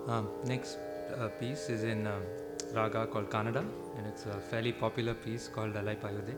Um, next uh, piece is in um, raga called Kannada, and it's a fairly popular piece called Alai Payude.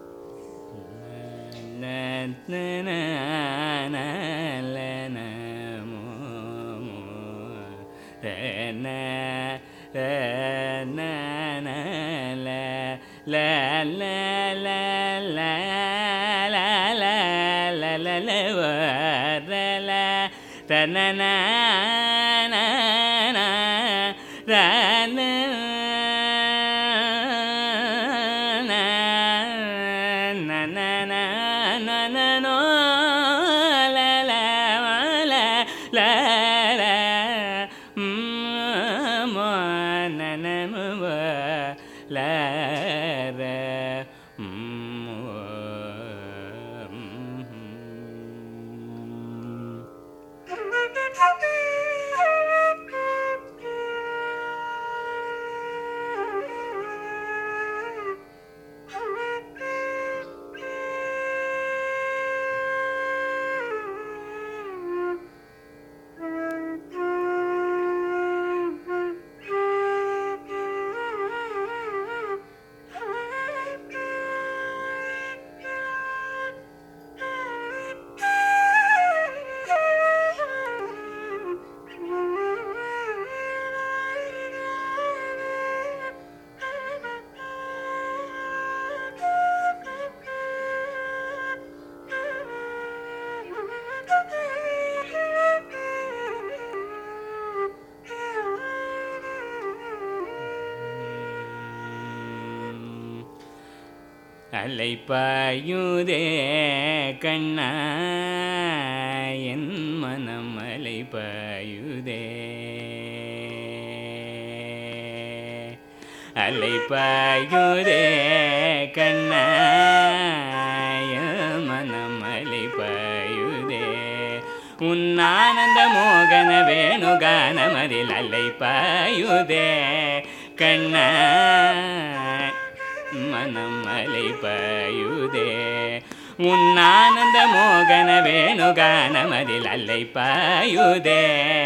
அலைப்பாயுதே கண்ணா என் மனம் அலைப்பாயுதே அலைப்பாயுதே கண்ணா என் மனம் அலைப்பாயுதே உன்னானந்த மோகன வேணுகானமதில் அலைப்பாயுதே கண்ணா மனம் அலைப்பாயுதே உன்னானந்த மோகன வேணுகானமதில் அலைப்பாயுதே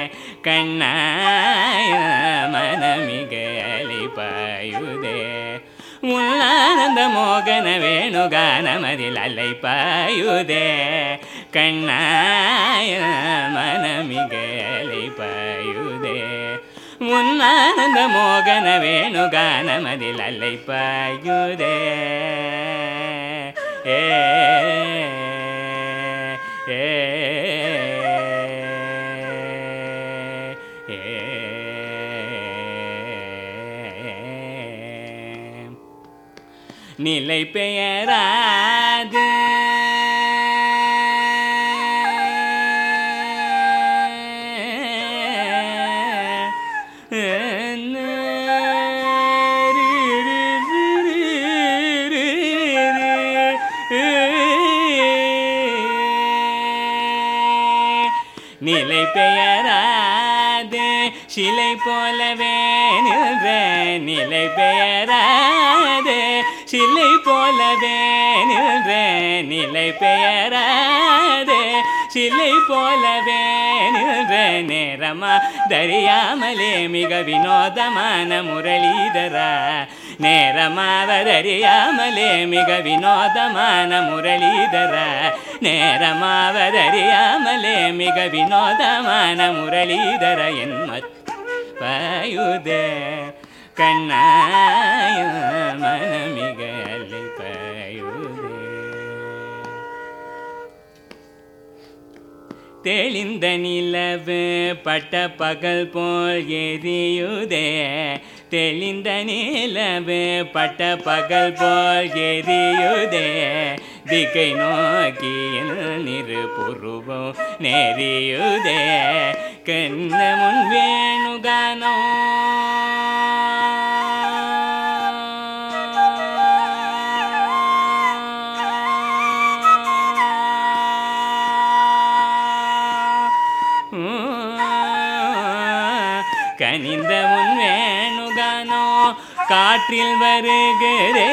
கண்ணாய மனமிக அலைப்பாயுதே உன்னானந்த மோகன வேணுகானமதில் அலைப்பாயுதே கண்ணாய மனமிக அலைப்பாயுதே உன்னானந்த மோகன வேணுகானமதில் அலைப்பாயுதே ஏ ஏ நிலை பெயராது நிலை பெயராது சிலை போலவே நின்ற நிலை பெயராது சிலை போலவே நின்ற நிலை பெயராது சிலை போலவே நின்ற நேரமா தரியாமலே மிக வினோதமான முரளிதர நேரமாவதறியாமலே மிக வினோதமான முரளிதர நேரமாவதறியாமலே மிக வினோதமான முரளிதர என் பயுதே கண்ணாய மனமிக அலை பயுதே தெளிந்த நிலவு பட்ட பகல் போல் எரியுதே தெளிந்த நிலவு பட்ட பகல் போல் எரியுதே திக்கை நோக்கியில் நிறு புருவம் நெறியுதே கண்ண முன் வேணுகானோ கனிந்த முன் வேணுகானோ காற்றில் வருகிறே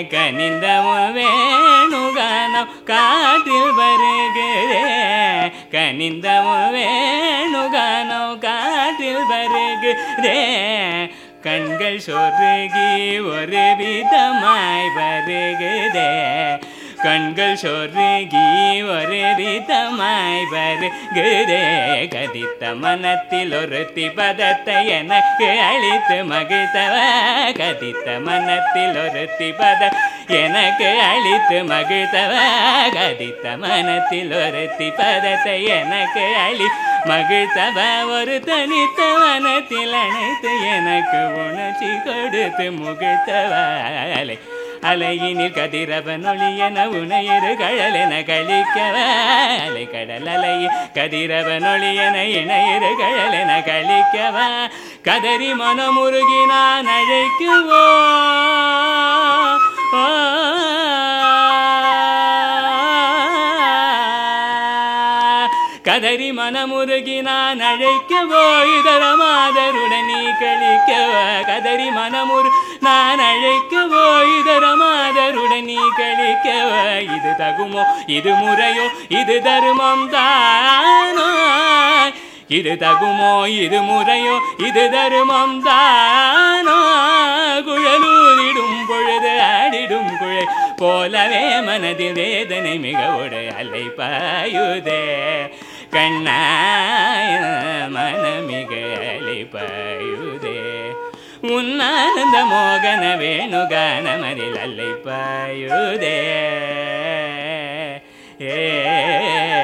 கனிந்த முன் வேணுகானோ காற்றில் வருகிறே கனிந்த வேணுகானோ காற்றில் வருகுதே கண்கள் சொருகி ஒரு விதமாய் வருகுதே கண்கள் சொருகி ஒரு விதமாய் வருகுதே கதித்த மனத்தில் ஒரு திபதத்தை எனக்கு அளித்து மகிழ்த்தவ கதித்த மனத்தில் ஒரு திபத எனக்கு அளித்து மகிழ்த்தவ கதித்த மனத்தில் ஒரு திபதத்தை எனக்கு அளி மகிழ்த்தவ ஒரு தனித்த மனத்தில் அனைத்து எனக்கு உணர்ச்சி கொடுத்து முகிழ்த்தவலை அலையினில் கதிரவன் ஒளியன உனையிரு கழலென கழிக்கவ அலை கடல் அலையில் கதிரவன் ஒளியன இணையிரு கழலென கழிக்கவ கதறி மனமுருகி நான் அழைக்குவோ கதறி மனமுருகி நான் அழைக்கவோ இதர மாதருடன் நீ கழிக்கவ கதறி மனமுரு நான் அழைக்கவோ இதர மாதருடன் நீ கழிக்கவ இது தகுமோ இது முறையோ இது தருமம் தானோ இது தகுமோ இது முறையோ இது தருமம் தானோ குழலூரிடும் பொழுது ஆடிடும் குழை போலவே மனதில் வேதனை மிகவோடு அலை பாயுதே கண்ணாய மனமிக அலை பாயுதே உன்னானந்த மோகன வேணுகானமரில் அல்லை பாயுதே ஏ